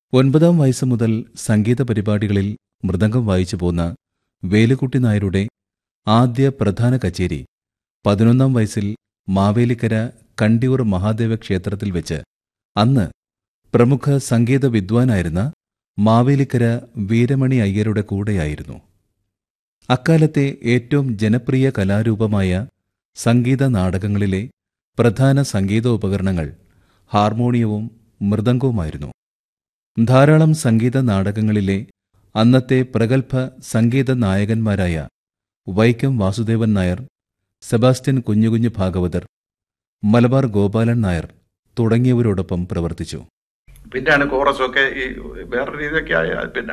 ഒൻപതാം വയസ്സ് മുതൽ സംഗീത പരിപാടികളിൽ മൃദംഗം വായിച്ചു പോന്ന വേലുക്കുട്ടി നായരുടെ ആദ്യ പ്രധാന കച്ചേരി പതിനൊന്നാം വയസ്സിൽ മാവേലിക്കര കണ്ടിയൂർ മഹാദേവ ക്ഷേത്രത്തിൽ വെച്ച് അന്ന് പ്രമുഖ സംഗീത വിദ്വാനായിരുന്ന മാവേലിക്കര വീരമണി അയ്യരുടെ കൂടെയായിരുന്നു അക്കാലത്തെ ഏറ്റവും ജനപ്രിയ കലാരൂപമായ സംഗീത നാടകങ്ങളിലെ പ്രധാന സംഗീതോപകരണങ്ങൾ ഹാർമോണിയവും മൃദംഗവുമായിരുന്നു ധാരാളം സംഗീത നാടകങ്ങളിലെ അന്നത്തെ പ്രഗത്ഭ സംഗീത നായകന്മാരായ വൈക്കം വാസുദേവൻ നായർ സെബാസ്റ്റ്യൻ കുഞ്ഞുകുഞ്ഞു ഭാഗവതർ മലബാർ ഗോപാലൻ നായർ തുടങ്ങിയവരോടൊപ്പം പ്രവർത്തിച്ചു പിന്നെയാണ് കോറസൊക്കെ ഈ വേറെ രീതിയൊക്കെ ആയ പിന്നെ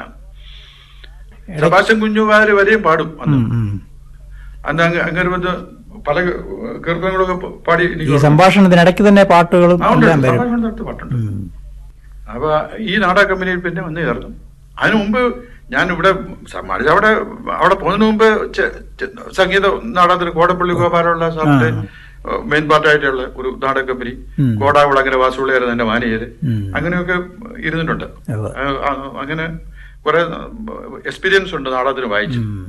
സെബാസ്റ്റ്യൻ കുഞ്ഞുകാര് വരെയും പാടും അന്ന് ഉം, ഉം. അന്ന് അങ്ങ് അങ്ങനെ വന്ന് പല കീർത്തനങ്ങളൊക്കെ പാടി ഈ എനിക്ക് സംഭാഷണത്തിനിടയ്ക്ക് തന്നെ പാട്ടുകളും ആ, ഉണ്ട്. എല്ലാം വരും സംഭാഷണം നടത്തി പാട്ടുണ്ട് ഉം. അപ്പൊ ഈ നാടക കമ്പനിയിൽ പിന്നെ വന്ന് ചേർന്നു അതിനു മുമ്പ് ഞാൻ ഇവിടെ സമ്മാനിച്ച അവിടെ അവിടെ പോകുന്നതിന് മുമ്പ് ചെ- ചെ- സംഗീത നാടകത്തിന് കോടപ്പള്ളി ഗോപാലുള്ള സാറിന്റെ മെയിൻ പാർട്ടായിട്ടുള്ള ഒരു നാടക കമ്പനി ഉം. കോടാകുളങ്ങര വാസുള്ളിയായിരുന്നു എന്റെ മാനേജര് ഉം. അങ്ങനെയൊക്കെ ഇരുന്നിട്ടുണ്ട് ഉവ്വ്. ആ, ആ, അങ്ങനെ കുറെ എക്സ്പീരിയൻസ് ഉണ്ട് നാടകത്തിന് വായിച്ചു ഉം.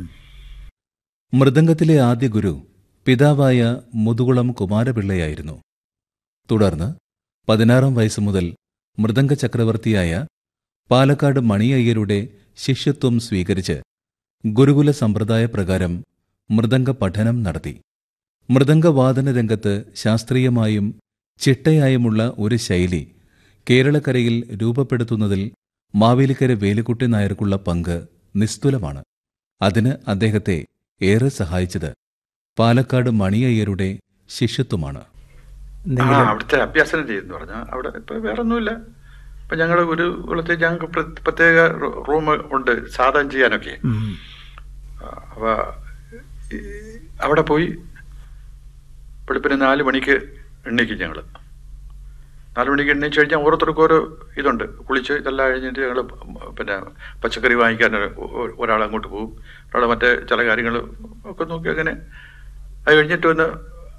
മൃദംഗത്തിലെ ആദ്യ ഗുരു പിതാവായ മുതുകുളം കുമാരപിള്ളയായിരുന്നു തുടർന്ന് പതിനാറാം വയസ്സ് മുതൽ മൃദംഗ ചക്രവർത്തിയായ പാലക്കാട് മണിയയ്യരുടെ ശിഷ്യത്വം സ്വീകരിച്ച് ഗുരുകുല സമ്പ്രദായ പ്രകാരം മൃദംഗ പഠനം നടത്തി മൃദംഗവാദന രംഗത്ത് ശാസ്ത്രീയമായും ചിട്ടയായുമുള്ള ഒരു ശൈലി കേരളക്കരയിൽ രൂപപ്പെടുത്തുന്നതിൽ മാവേലിക്കര വേലുക്കുട്ടി നായർക്കുള്ള പങ്ക് നിസ്തുലമാണ് അതിന് അദ്ദേഹത്തെ ഏറെ സഹായിച്ചത് പാലക്കാട് മണിയയ്യരുടെ ശിഷ്യത്വമാണ് ആ എന്തെങ്കിലും അവിടുത്തെ അഭ്യാസനം ചെയ്യുന്നു പറഞ്ഞാൽ അവിടെ ഇപ്പൊ വേറെ ഒന്നുമില്ല ഇപ്പൊ ഞങ്ങളുടെ ഒരു കുളത്തിൽ ഞങ്ങൾക്ക് പ്ര- പ്രത്യേക റൂം ഉണ്ട് സാധനം ചെയ്യാനൊക്കെ ഉം. ആ, അപ്പൊ ഈ അവിടെ പോയി വെളുപ്പിന് നാല് മണിക്ക് എണ്ണീക്കും ഞങ്ങള് നാല് മണിക്ക് എണ്ണീച്ച് കഴിഞ്ഞാൽ ഓരോരുത്തർക്കും ഓരോ ഇതുണ്ട് കുളിച്ച് ഇതെല്ലാം കഴിഞ്ഞിട്ട് ഞങ്ങൾ പിന്നെ പച്ചക്കറി വാങ്ങിക്കാൻ ഒരാൾ അങ്ങോട്ട് പോകും ഒരാൾ മറ്റേ ചില കാര്യങ്ങൾ ഒക്കെ നോക്കി അങ്ങനെ അത് കഴിഞ്ഞിട്ട് വന്ന്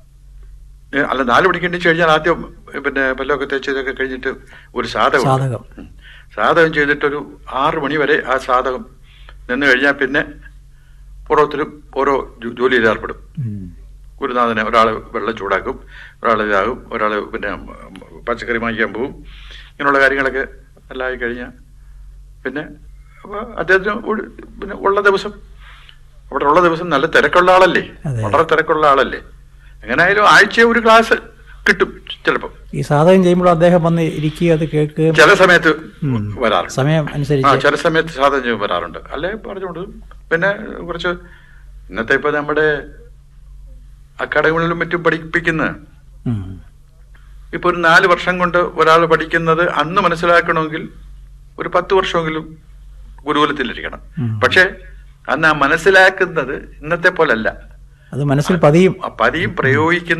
ഏ, അല്ല നാല് മണിക്ക് എണ്ണീച്ച് കഴിഞ്ഞാൽ ആദ്യം പിന്നെ പല്ലൊക്കെ തേച്ച് ഇതൊക്കെ കഴിഞ്ഞിട്ട് ഒരു സാധകം സാധകം. സാധകം ചെയ്തിട്ടൊരു ആറ് മണി വരെ ആ സാധകം നിന്ന് കഴിഞ്ഞാൽ പിന്നെ ഓരോരുത്തരും ഓരോ ജോ- ജോലിയിൽ ഏർപ്പെടും ഉം. ഗുരുനാഥനെ ഒരാൾ വെള്ളം ചൂടാക്കും ഒരാൾ ഇതാകും ഒരാൾ പിന്നെ പച്ചക്കറി വാങ്ങിക്കാൻ പോകും ഇങ്ങനെയുള്ള കാര്യങ്ങളൊക്കെ എല്ലാം ആയി കഴിഞ്ഞാൽ പിന്നെ അപ്പൊ അദ്ദേഹത്തിന് ഒരു- പിന്നെ ഉള്ള ദിവസം അവിടെ ഉള്ള ദിവസം നല്ല തിരക്കുള്ള ആളല്ലേ അതെ. വളരെ തിരക്കുള്ള ആളല്ലേ എങ്ങനെയായാലും ആഴ്ച ഒരു ക്ലാസ് കിട്ടും ചിലപ്പോൾ ഈ സാധകം ചെയ്യുമ്പോൾ അദ്ദേഹം വന്ന് ഇരിക്കുകയും അത് കേൾക്കുകയും ചില സമയത്ത് ഉം. വരാറുണ്ട് സമയം ആ അനുസരിച്ച് ചില സമയത്ത് സാധനം ചെയ്യും വരാറുണ്ട് അല്ലെ പറഞ്ഞുകൊണ്ട് പിന്നെ കുറച്ച് ഇന്നത്തെ ഇപ്പൊ നമ്മുടെ അക്കാഡമികളിലും മറ്റും പഠിപ്പിക്കുന്ന ഉം. ഇപ്പൊ ഒരു നാല് വർഷം കൊണ്ട് ഒരാൾ പഠിക്കുന്നത് അന്ന് മനസ്സിലാക്കണമെങ്കിൽ ഒരു പത്ത് വർഷമെങ്കിലും ഗുരുകുലത്തിലിരിക്കണം ഉം. പക്ഷെ അന്ന് ആ മനസ്സിലാക്കുന്നത് ഇന്നത്തെ പോലല്ല അത് മനസ്സിൽ പതിയും ആ പതിയും പ്രയോഗിക്കുന്ന